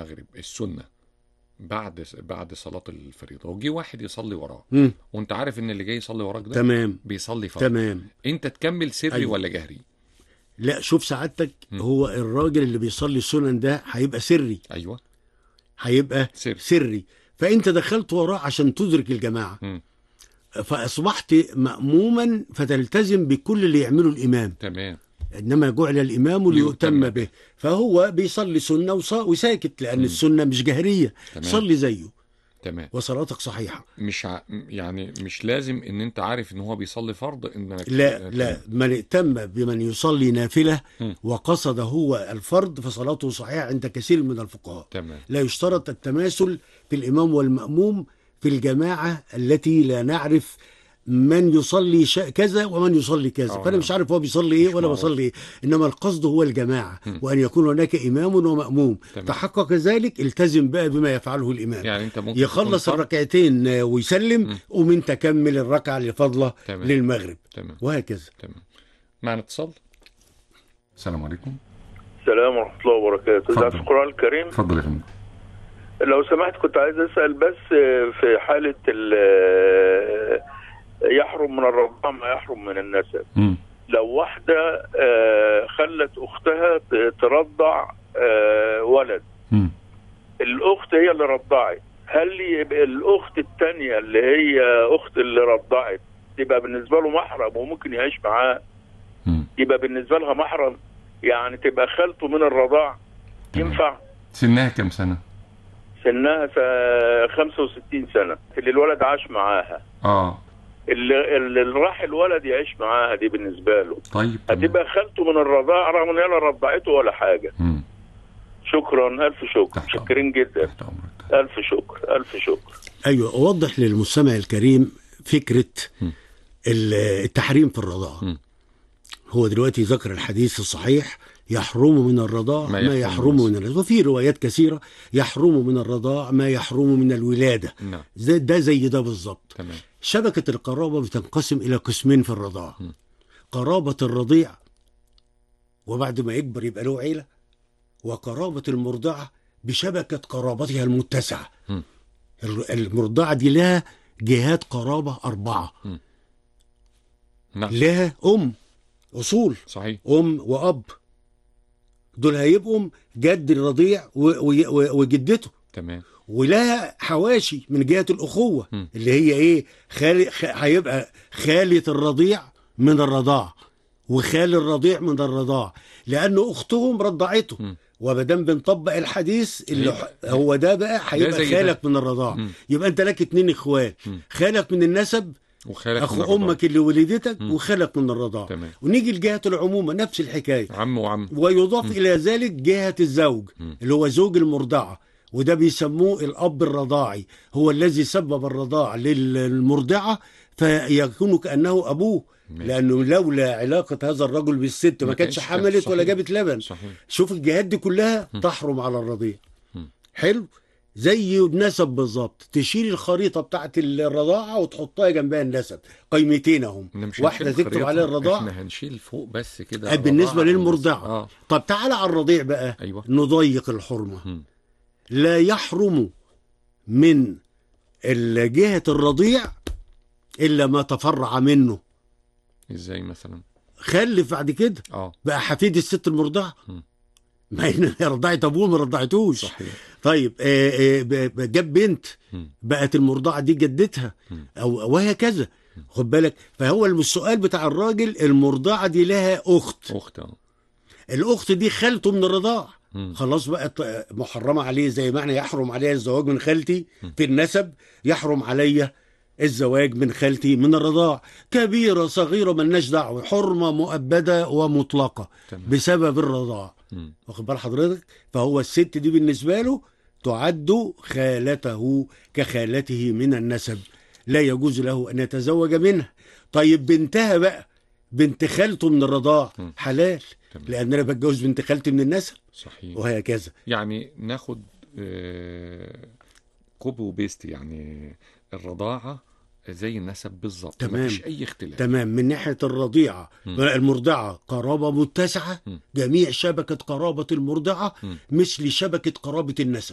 المغرب السنه بعد بعد صلاه الفريضه وجي واحد يصلي وراه مم. وانت عارف ان اللي جاي يصلي وراك ده تمام بيصلي فرض تمام انت تكمل سري أيوة. ولا جهري لا شوف سعادتك مم. هو الراجل اللي بيصلي السنن ده هيبقى سري ايوه هيبقى سري سري فانت دخلت وراه عشان تدرك الجماعه مم. فاصبحت ماموما فتلتزم بكل اللي يعمله الامام تمام انما جعل الامام ليؤتم ليؤتم به فهو بيصلي سنه وص- وساكت لان مم. السنه مش جهريه تمام صلي زيه تمام وصلاتك صحيحه مش ع... يعني مش لازم ان انت عارف ان هو بيصلي فرض انك لا لا من ائتم بمن يصلي نافله مم. وقصد هو الفرض فصلاته صحيحه عند كثير من الفقهاء تمام لا يشترط التماثل في الإمام والمأموم في الجماعة التي لا نعرف من يصلي شا- كذا ومن يصلي كذا آه، فأنا نعم. مش عارف هو بيصلي إيه مش ولا معروف. بيصلي إيه إنما القصد هو الجماعة مم. وأن يكون هناك إمام ومأموم تمام. تحقق ذلك التزم بقى بما يفعله الإمام يعني انت ممكن يخلص تكون فرض- الركعتين آه، ويسلم مم. ومن تكمل الركعة اللي فاضلة تمام للمغرب تمام وهكذا تمام معنا اتصال السلام عليكم السلام ورحمة الله وبركاته اتفضل. إذا في القرآن الكريم اتفضل يا فندم لو سمحت كنت عايز أسأل بس في حالة ال- يحرم من الرضاعة ما يحرم من النسب مم. لو واحدة آه، خلت أختها ت- ترضع آه، ولد مم. الأخت هي اللي رضعت هل يبقى الأخت التانية اللي هي أخت اللي رضعت تبقى بالنسبة له محرم وممكن يعيش معاه مم. يبقى بالنسبة لها محرم يعني تبقى خالته من الرضاع تمام. ينفع سنها كام سنه سنها ف- 65 سنة اللي الولد عاش معاها اه اللي, اللي راح الولد يعيش معاها دي بالنسبة له طيب تمام. هتبقى خالته من الرضاعة رغم ان هي لا رضعته ولا حاجة مم. شكرا ألف شكر تحت شكرين جدا تحت امرك ألف شكر ألف شكر أيوة أوضح للمستمع الكريم فكرة م. ال- التحريم في الرضاعة م. هو دلوقتي ذكر الحديث الصحيح يحرم من الرضاع ما ما, يحرم يحرم من من الرضاع وفي روايات كثيرة يحرم من الرضاع ما يحرم من الولادة نعم ده, ده زي ده بالظبط تمام شبكة القرابة بتنقسم إلى قسمين في الرضاعة م. قرابة الرضيع وبعد ما يكبر يبقى له عيلة وقرابة المرضعة بشبكة قرابتها المتسعة م. ال- المرضعة دي لها جهات قرابة أربعة نعم لها أم أصول صحيح أم وأب دول هيبقوا جد الرضيع و- و- و- وجدته تمام ولها حواشي من جهة الأخوة م. اللي هي إيه خالي خ... هيبقى خالة الرضيع من الرضاع وخال الرضيع من الرضاع لأنه أختهم رضعته م. ومادام بنطبق الحديث اللي هيبقى- ح- هو ده بقى هيبقى زي ده. خالك من الرضاعة م. يبقى أنت لك اتنين إخوات م. خالك من النسب وخالك من أخو الرضاعة. أمك اللي ولدتك م. وخالك من الرضاعة تمام ونيجي لجهة العمومة نفس الحكاية عم وعم ويضاف إلى ذلك جهة الزوج م. اللي هو زوج المرضعة وده بيسموه الأب الرضاعي هو الذي سبب الرضاع للمرضعة فيكون كأنه أبوه ماشي. لأنه لولا علاقة هذا الرجل بالست ما ما كانتش كانش- حملت ولا صحيح. جابت لبن صحيح شوف الجهات دي كلها م. تحرم على الرضيع م. حلو زي النسب بالظبط تشيل الخريطة بتاعت الرضاعة وتحطها جنبها النسب قيمتين اهم إحنا مش واحدة هنشيل تكتب خريطة، عليها الرضاع احنا هنشيل فوق بس كده آه، بالنسبة الرضاعة للمرضعة. اه طب تعالى على الرضيع بقى ايوه نضيق الحرمة مم. لا يحرم من جهة الرضيع إلا ما تفرع منه ازاي مثلا خلف بعد كده اه بقى حفيد الست المرضعة مم. ما هي رضعت أبوه ما رضعتوش صحيح طيب آه، آه، ب- ب- جاب بنت مم. بقت المرضعة دي جدتها مم. أو وهكذا خد بالك فهو السؤال بتاع الراجل المرضعة دي لها أخت اخت اه الأخت دي خالته من الرضاع مم. خلاص بقت محرمة عليه زي ما احنا يحرم عليها الزواج من خالتي في النسب يحرم عليا الزواج من خالتي من الرضاع كبيرة صغيرة ملناش دعوة حرمة مؤبدة ومطلقة تمام بسبب الرضاع مم. واخد بال حضرتك فهو الست دي بالنسبة له تعد خالته كخالته من النسب لا يجوز له أن يتزوج منها طيب بنتها بقى بنت خالته من الرضاع م. حلال تمام. لأن أنا بتجوز بنت خالتي من النسب صحيح وهكذا يعني ناخد آه، كوبي وبيست يعني الرضاعة زي النسب بالظبط تمام. مفيش أي اختلاف تمام من ناحية الرضيعة م. المرضعة قرابة متسعة م. جميع شبكة قرابة المرضعة م. مثل شبكة قرابة النسب